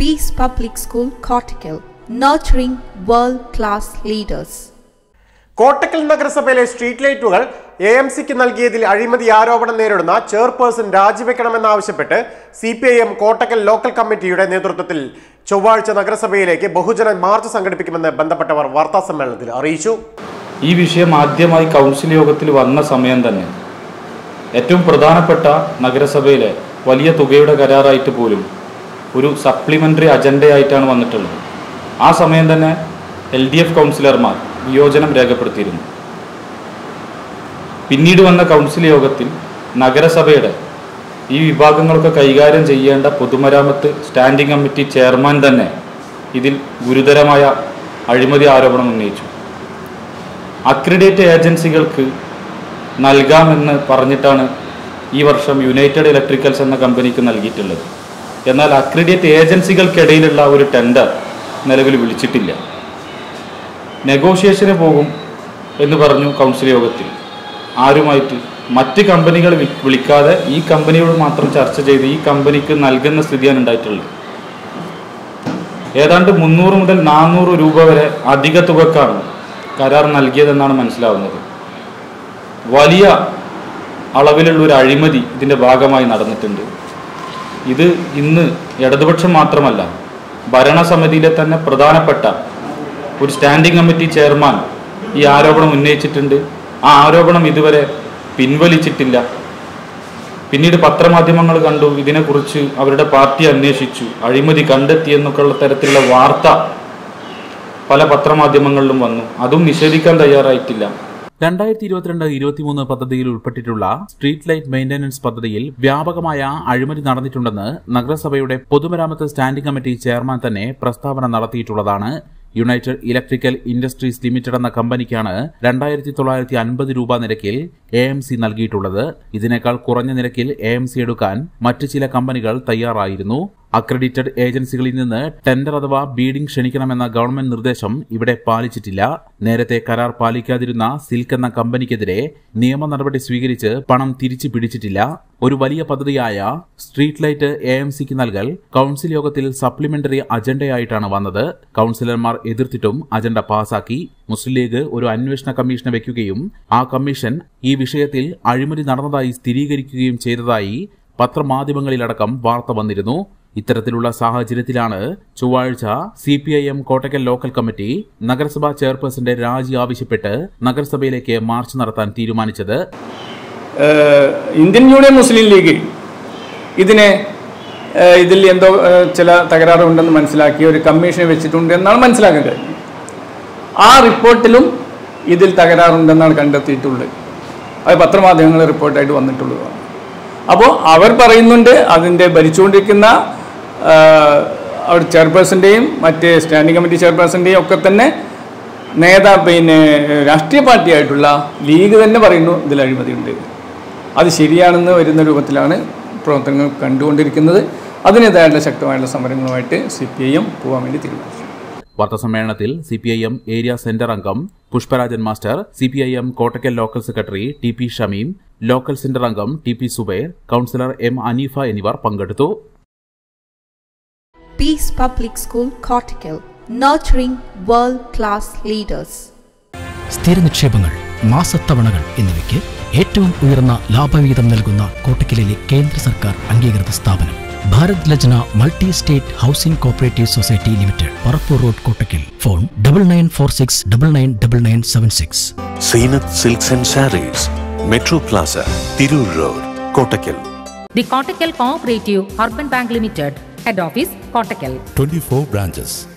Peace Public School, Cortical, nurturing world class leaders. Kottakkal നഗരസഭയിലെ street ലൈറ്റുകൾ A M സിക്ക് നൽകിയതിൽ അഴിമതി ആരോപണം നേരിടുന്ന ചെയർപേഴ്സൺ രാജിവെക്കണമെന്നാവശ്യപ്പെട്ട് C P I M Kottakkal local കമ്മിറ്റിയുടെ നേതൃത്വത്തിൽ ചൊവ്വാഴ്ച നഗരസഭയിലേക്ക് ബഹുജന മാർച്ച് സംഘടിപ്പിക്കുമെന്ന് ബന്ധപ്പെട്ടവർ വാർത്താസമ്മേളനത്തിൽ അറിയിച്ചു ഈ വിഷയം ആദ്യമായി കൗൺസിൽ യോഗത്തിൽ വന്ന സമയം തന്നെ ഏറ്റവും പ്രധാനപ്പെട്ട നഗരസഭയിലെ വലിയ തുകയുടെ കരാറായിട്ട് പോലും ഒരു സപ്ലിമെൻ്ററി അജണ്ടയായിട്ടാണ് വന്നിട്ടുള്ളത് ആ സമയം തന്നെ എൽ ഡി എഫ് കൗൺസിലർമാർ വിയോജനം രേഖപ്പെടുത്തിയിരുന്നു പിന്നീട് വന്ന കൗൺസിൽ യോഗത്തിൽ നഗരസഭയുടെ ഈ വിഭാഗങ്ങളൊക്കെ കൈകാര്യം ചെയ്യേണ്ട പൊതുമരാമത്ത് സ്റ്റാൻഡിംഗ് കമ്മിറ്റി ചെയർമാൻ തന്നെ ഇതിൽ ഗുരുതരമായ അഴിമതി ആരോപണം ഉന്നയിച്ചു അക്രിഡേറ്റ് ഏജൻസികൾക്ക് നൽകാമെന്ന് പറഞ്ഞിട്ടാണ് ഈ വർഷം യുണൈറ്റഡ് ഇലക്ട്രിക്കൽസ് എന്ന കമ്പനിക്ക് നൽകിയിട്ടുള്ളത് എന്നാൽ അക്രിഡേറ്റ് ഏജൻസികൾക്കിടയിലുള്ള ഒരു ടെൻഡർ നിലവിൽ വിളിച്ചിട്ടില്ല നെഗോഷിയേഷന് പോകും എന്ന് പറഞ്ഞു കൗൺസിൽ യോഗത്തിൽ ആരുമായിട്ട് മറ്റ് കമ്പനികൾ വി- വിളിക്കാതെ ഈ കമ്പനിയോട് മാത്രം ചർച്ച ചെയ്ത് ഈ കമ്പനിക്ക് നൽകുന്ന സ്ഥിതിയാണ് ഉണ്ടായിട്ടുള്ളത് ഏതാണ്ട് മുന്നൂറ് മുതൽ നാനൂറ് രൂപ വരെ അധിക തുകക്കാണ് കരാർ നൽകിയതെന്നാണ് മനസ്സിലാവുന്നത് വലിയ അളവിലുള്ള ഒരു അഴിമതി ഇതിൻ്റെ ഭാഗമായി നടന്നിട്ടുണ്ട് ഇത് ഇന്ന് ഇടതുപക്ഷം മാത്രമല്ല ഭരണസമിതിയിലെ തന്നെ പ്രധാനപ്പെട്ട ഒരു സ്റ്റാൻഡിംഗ് കമ്മിറ്റി ചെയർമാൻ ഈ ആരോപണം ഉന്നയിച്ചിട്ടുണ്ട് ആ ആരോപണം ഇതുവരെ പിൻവലിച്ചിട്ടില്ല പിന്നീട് പത്രമാധ്യമങ്ങൾ കണ്ടു ഇതിനെക്കുറിച്ച് അവരുടെ പാർട്ടി അന്വേഷിച്ചു അഴിമതി കണ്ടെത്തി എന്നൊക്കെയുള്ള തരത്തിലുള്ള വാർത്ത പല പത്രമാധ്യമങ്ങളിലും വന്നു അതും നിഷേധിക്കാൻ തയ്യാറായിട്ടില്ല രണ്ടായിരത്തി ഇരുപത്തിരണ്ട് ഇരുപത്തിമൂന്ന് പദ്ധതിയിൽ ഉൾപ്പെട്ടിട്ടുള്ള സ്ട്രീറ്റ് ലൈറ്റ് മെയിന്റനൻസ് പദ്ധതിയിൽ വ്യാപകമായ അഴിമതി നടന്നിട്ടുണ്ടെന്ന് നഗരസഭയുടെ പൊതുമരാമത്ത് സ്റ്റാൻഡിംഗ് കമ്മിറ്റി ചെയർമാൻ തന്നെ പ്രസ്താവന നടത്തിയിട്ടുള്ളതാണ് യുണൈറ്റഡ് ഇലക്ട്രിക്കൽ ഇൻഡസ്ട്രീസ് ലിമിറ്റഡ് എന്ന കമ്പനിക്കാണ് രണ്ടായിരത്തി തൊള്ളായിരത്തി അൻപത് രൂപ നിരക്കിൽ എ എം സി നൽകിയിട്ടുള്ളത് ഇതിനേക്കാൾ കുറഞ്ഞ നിരക്കിൽ എ എം സി എടുക്കാൻ മറ്റ് ചില കമ്പനികൾ തയ്യാറായിരുന്നു അക്രഡിറ്റഡ് ഏജൻസികളിൽ നിന്ന് ടെൻഡർ അഥവാ ബീഡിംഗ് ക്ഷണിക്കണമെന്ന ഗവൺമെന്റ് നിർദ്ദേശം ഇവിടെ പാലിച്ചിട്ടില്ല നേരത്തെ കരാർ പാലിക്കാതിരുന്ന സിൽക്ക് എന്ന കമ്പനിക്കെതിരെ നിയമ നടപടി സ്വീകരിച്ച് പണം തിരിച്ചു പിടിച്ചിട്ടില്ല ഒരു വലിയ പദ്ധതിയായ സ്ട്രീറ്റ് ലൈറ്റ് എ എം സിക്ക് നൽകൽ കൌൺസിൽ യോഗത്തിൽ സപ്ലിമെന്ററി അജണ്ടയായിട്ടാണ് വന്നത് കൌൺസിലർമാർ എതിർത്തിട്ടും അജണ്ട പാസാക്കി മുസ്ലിം ലീഗ് ഒരു അന്വേഷണ കമ്മീഷനെ വെക്കുകയും ആ കമ്മീഷൻ ഈ വിഷയത്തിൽ അഴിമതി നടന്നതായി സ്ഥിരീകരിക്കുകയും ചെയ്തതായി പത്രമാധ്യമങ്ങളിലടക്കം വാർത്ത വന്നിരുന്നു ഇത്തരത്തിലുള്ള സാഹചര്യത്തിലാണ് ചൊവ്വാഴ്ച C P I M Kottakkal local committee നഗരസഭാ ചെയർപേഴ്സന്റെ രാജി ആവശ്യപ്പെട്ട് നഗരസഭയിലേക്ക് മാർച്ച് നടത്താൻ തീരുമാനിച്ചത് ഏഹ് ഇന്ത്യൻ യൂണിയൻ മുസ്ലിം ലീഗ് ഇതിനെ ഏഹ് ഇതിൽ എന്തോ ഏഹ് ചില തകരാറുണ്ടെന്ന് മനസ്സിലാക്കി ഒരു കമ്മീഷനെ വെച്ചിട്ടുണ്ട് എന്നാണ് മനസ്സിലാക്കാൻ കഴിഞ്ഞത് ആ റിപ്പോർട്ടിലും ഇതിൽ തകരാറുണ്ടെന്നാണ് കണ്ടെത്തിയിട്ടുള്ളത് അത് പത്രമാധ്യമങ്ങൾ റിപ്പോർട്ടായിട്ട് വന്നിട്ടുള്ളതാണ് അപ്പോൾ അവർ പറയുന്നുണ്ട് അതിൻ്റെ ഭരിച്ചുകൊണ്ടിരിക്കുന്ന ആഹ്, അവർ ചെയർപേഴ്സൻ്റെയും മറ്റ് സ്റ്റാൻഡിംഗ് കമ്മിറ്റി ചെയർപേഴ്സൻ്റെയും ഒക്കെ തന്നെ നേതാ പിന്നെ രാഷ്ട്രീയ പാർട്ടിയായിട്ടുള്ള ലീഗ് തന്നെ പറയുന്നു ഇതിൽ അഴിമതിയുണ്ട് അത് ശരിയാണെന്ന് വരുന്ന രൂപത്തിലാണ് പ്രവർത്തനങ്ങൾ കണ്ടുകൊണ്ടിരിക്കുന്നത് അതിനെതിരായിട്ടുള്ള ശക്തമായിട്ടുള്ള സമരങ്ങളുമായിട്ട് സി പി ഐ എം പോകാൻ വേണ്ടി തീരുമാനിച്ചു വാർത്താസമ്മേളനത്തിൽ C P I M area centre അംഗം Pushparajan master C P I M Kottakkal local secretary T P Shameem local centre അംഗം T P Zubair councillor M Aneefa എന്നിവർ പങ്കെടുത്തു Peace Public School, Cortical, nurturing world class leaders. സ്ഥിര നിക്ഷേപങ്ങൾ മാസത്തവണകൾ എന്നിവയ്ക്ക് ഏറ്റവും ഉയർന്ന ലാഭവിഹിതം നൽകുന്ന കോട്ടക്കലിലെ കേന്ദ്ര സർക്കാർ അംഗീകൃത സ്ഥാപനം Bharat Lajna multi state housing cooperative society limited Parappur road Kottakkal phone double nine four six double nine double nine seven six Zeenath silks and saris metro plaza Tirur road Kottakkal The Kottakkal Cooperative Urban Bank Limited, Head Office, Kottakkal. 24 branches